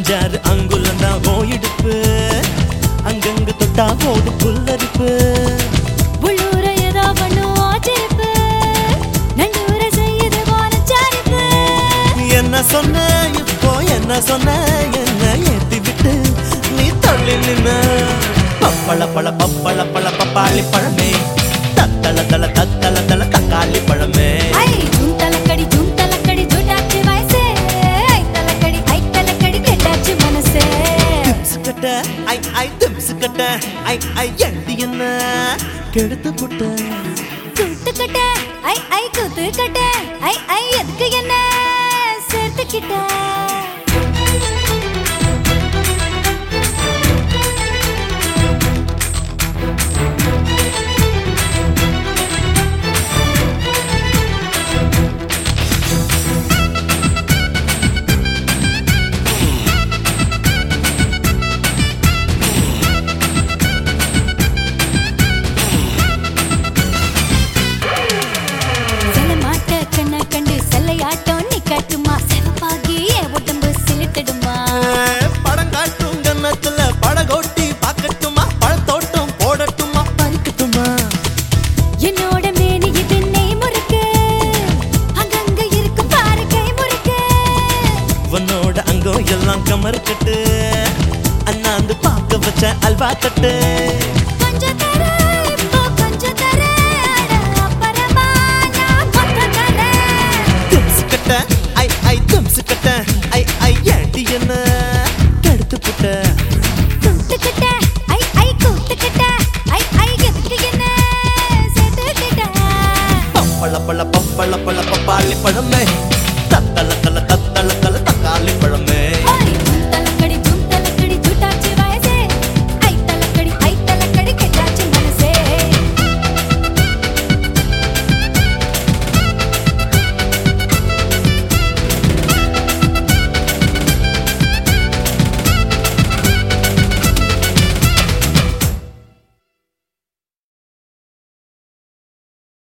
அஞ்சாறு அங்குலம் தான் ஓயிடுப்பு அங்கங்க தொட்டா போது புல்லரிப்பு உள்ளூர ஏதோ பண்ணும் ஆச்சரிப்பு நண்டூர செய்யுது வானச்சாரிப்பு என்ன சொன்ன இப்போ என்ன சொன்ன என்ன ஏத்தி விட்டு நீ தள்ளி நின்ன பப்பள பழ பப்பள பழ பப்பாளி பழமே தத்தள தள தத்தள தள தக்காளி பழமே ஐ ஜூம் தலக்கடி ஜூம் தலக்கடி ஜூட்டாச்சு வயசே ஐ தலக்கடி ஐ தலக்கடி கெட்டாச்சு மனசே திம்சு கட்ட ஐ ஐ திம்சு கட்ட ஐ ஐ எண்டி என்ன கெடுத்து புட்ட கூத்துக்கட்ட ஐ ஐ கூத்துக்கட்ட ஐ ஐ எதுக்கு என்ன சேர்த்துக்கிட்ட சில மாட்ட கண்ண கண்டு செல்லையாட்டம் நீ கட்டுமா சிவப்பாகி என் உடம்பு சிலிட்டிடுமா படம் காட்டும் கன்னத்துல படகோட்டி பார்க்கட்டுமா பழத்தோட்டம் போடட்டுமா பறிக்கட்டுமா என்னோட மேனி இது நெய் முறுக்கு அங்கங்க இருக்கும் பாரு கை முறுக்கு உன்னோட அங்கம் எல்லாம் கமர் கட்டு அண்ணாந்து பார்க்க வச்ச அல்வா தட்டு கொஞ்சம் தர இப்போ கொஞ்சம் தர அட அப்புறமா நான் மொத்தம் தரேன் திம்சு கட்ட ஐ ஐ திம்சு கட்ட